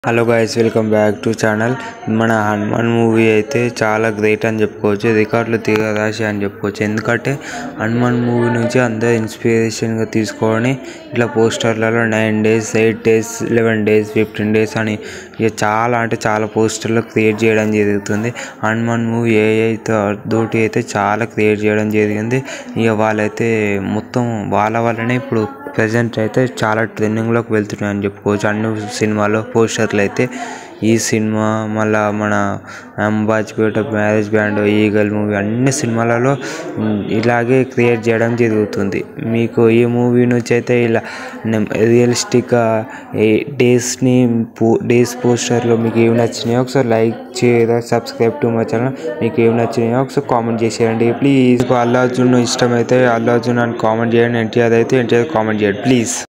hello guys welcome back to channel మన Hanuman movie అయితే చాలా గ్రేట్ అని చెప్పుకోవచ్చు రికార్డులు తిరగరాశి అని చెప్పుకోవచ్చు ఎందుకంటే హనుమాన్ మూవీ నుంచి అందరు ఇన్స్పిరేషన్గా తీసుకొని ఇట్లా పోస్టర్లలో nine days eight days eleven days fifteen days అని ఇక చాలా అంటే చాలా పోస్టర్లు క్రియేట్ చేయడం జరుగుతుంది హనుమాన్ మూవీ ఏఐ తోటి అయితే చాలా క్రియేట్ చేయడం జరిగింది ఇక వాళ్ళైతే మొత్తం వాళ్ళ వల్లనే ఇప్పుడు ప్రజెంట్ అయితే చాలా ట్రెండింగ్లోకి వెళ్తున్నాయి అని చెప్పుకోవచ్చు అన్ని సినిమాలో పోస్టర్లు అయితే ఈ సినిమా మళ్ళా మన Ambajipeta marriage band Eagle movie అన్ని సినిమాలలో ఇలాగే క్రియేట్ చేయడం జరుగుతుంది మీకు ఈ మూవీ నుంచి అయితే ఇలా రియలిస్టిక్గా డేస్ని డేస్ పోస్టర్లో మీకు ఏమి నచ్చినాయో ఒకసారి లైక్ చేయరా సబ్స్క్రైబ్ టు మై ఛానల్ మీకు ఏమి నచ్చినాయో ఒకసారి కామెంట్ చేసేయండి ప్లీజ్ అల్లు అర్జున్ ఇష్టమైతే అల్లు అర్జున్ అని కామెంట్ చేయండి ఎన్టీఆర్ అయితే ఎన్టీఆర్ కామెంట్ చేయండి ప్లీజ్